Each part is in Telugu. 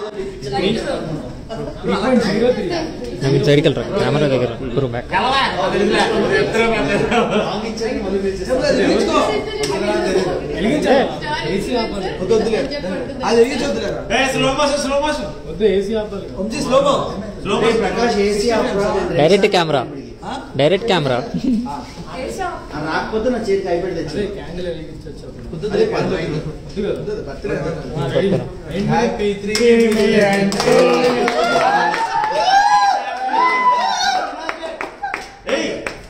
నవీన్ సైడ్కి వెళ్ళరా కెమెరా దగ్గర గురు బ్యాక్ అది ఎరిగి చూద్దులేరా స్లో మోషన్ స్లో మోషన్ వద్దు ఏసీ ఆపాలి Vamsi slo mo slow motion Prakash AC direct camera direct camera రాకపోతే నా చేతికి అయిపోయి అదే తెచ్చి క్యాండిల్ వెలిగించవచ్చు అప్పుడు. కుదురుతుంది వద్దు కదా ఆ, రెడీ. రెడీ. హ్యాపీ త్రీ ఏయ్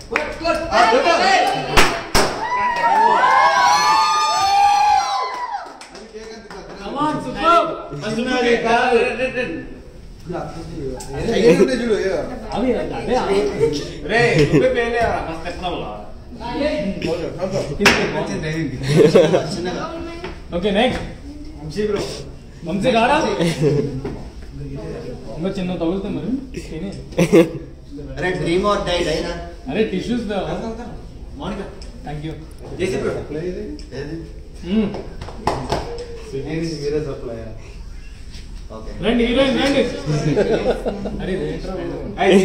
Come on, superb. వస్తున్నది కాదు చూడు అవి అదే ఆ- రే నువ్వే పేలే మస్త్ ఎక్కడల్లా ఓకే నెక్స్ట్ వంశీ గారా ఇంకా చిన్న తగులుతుంది మరి తిని. అరే డ్రీమ్ ఆర్ డైడ్ అయినా అరే tissues Mounika thank you JC bro మీరే చెప్పలే ఓకే రండి హీరోయిన్ రండి అరే ఇదేంట్రా బాబు?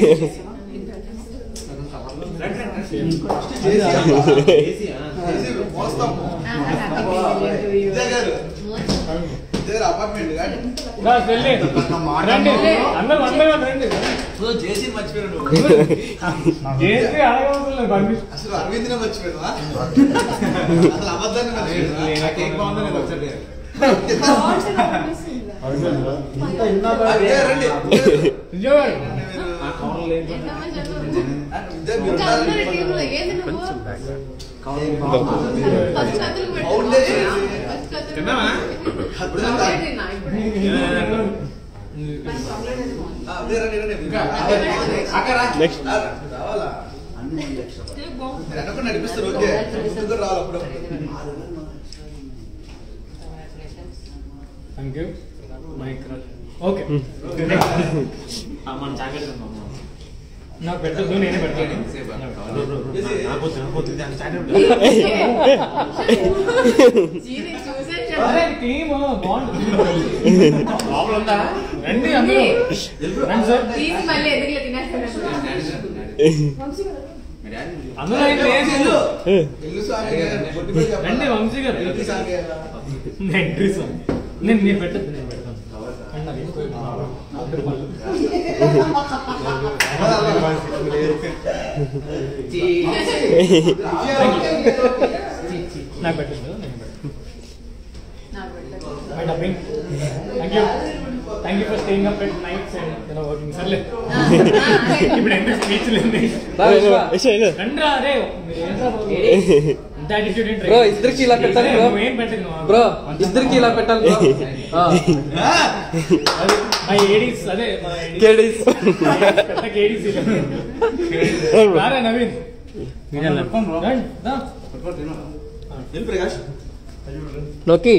అపార్ట్మెంట్ కానీ రా, వెళ్ళి. రండి అందరూ అందరూ రండి జేసీ మర్చిపోయాడు చేసి అడగవసరం పంపిస్తు అసలు అరవింద్ మర్చిపోయావా అసలు అబద్ధాన్ని మర్చిపోయావా నాకేం బాగుందని వచ్చాడు రండి నిజమే తిన్నావా నెక్స్ట్ రావాలా వెనక నడిపిస్తారు ఓకే ముందుకు రావాలి అప్పుడప్పుడు థ్యాంక్ యూ మైక్ ఓకే మన చాకలి తిన్నాం నాకు పెట్టద్దు నేనే పెడతాను నాకు వద్దు, నాకు వద్దు, దాన్ని చాకలి అరే టీమ్ బాగుంటుంది లోపల ఉందా రండి అందరూ రండి సార్ అందరూ అయితే ఏసీ ఇల్లు ఇల్లు స్వామి పొట్టి పొట్టి చెప్పాలా? రండి వంశీ గారు ఇంటి స్వామి ఎంట్రీ సార్ నేను మీరు పెట్టద్దు నేను పెడతాను రండి, నాకు ఎక్కువ అందరూ పళ్ళు. నాకు పెట్టద్దు నేను పెడతాను my dubbing thank you thank you for staying up at nights and you know working సర్లే ఇప్పుడు ఎందుకు స్పీచ్ లేదు రండి రా అరే మీరు ఏంట్రా బాబు? ఇంత attitude ఏంట్రా? Bro, ఇద్దరికి ఇలా పెట్టాలి bro. నువ్వేం పెట్టకు నువ్వు. బ్రో ఇద్దరికి ఇలా పెట్టాలి బ్రో ఆ. అది మా ఏడీస్ అదే మా ఏడీస్. కేడీస్. మా ఏడీస్, పెద్ద కేడీస్ వీళ్ళు. రారా నవీన్ రండి, దా. వెళ్ళి ప్రకాష్ లోకి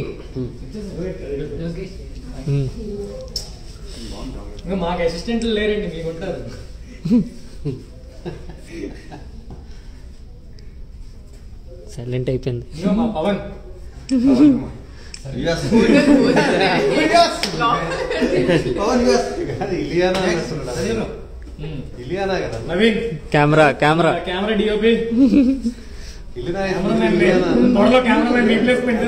ఇంకా మాకు అసిస్టెంట్లు లేరండి మీకు ఉంటారు సైలెంట్ అయిపోయింది ఇదిగో మా పవన్ పవన్ యుఎస్ ఉమ్. ఇలియానా కదా Naveen camera camera camera DOP Ileana cameraman త్వరలో కెమెరామెన్ రీప్లేస్మెంట్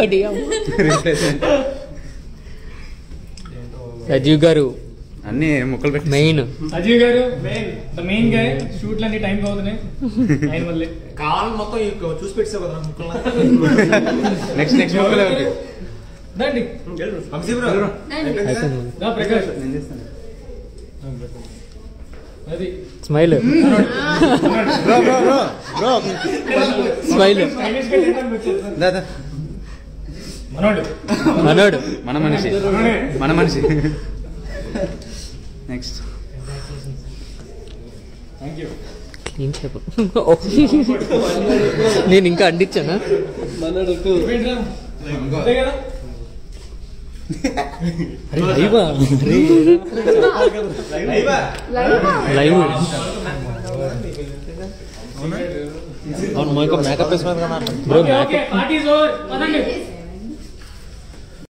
రాజీవ్ గారు అన్ని ముక్కలు పెట్టి మెయిన్ అజయ్ గారు మెయిన్ ద మెయిన్ గా షూట్లు అన్ని టైం అవుతున్నాయి ఆయన వల్లే కావాలి మొత్తం ఈ చూసి పెట్టావు కదా ముక్కలు నెక్స్ట్ నెక్స్ట్ ముక్కలు ఎవరికి రండి వంశీ బ్రో అయిపోయింది రా ప్రకాష్ అది smile bro bro bro bro smile stylish గా చేయడానికి వచ్చేది. దాదా మనోడు మనోడు మన మనిషి మనోడే. మన మనిషి నెక్స్ట్ థ్యాంక్ యూ క్లీన్ చెప్పు నేను ఇంకా అందించానా ఏంట్రా అంతే కదా అరే లైవా లైవ్ అవును మా ఇంకా మేకప్ వేసుకున్నాను bro okay okay party is over పదండి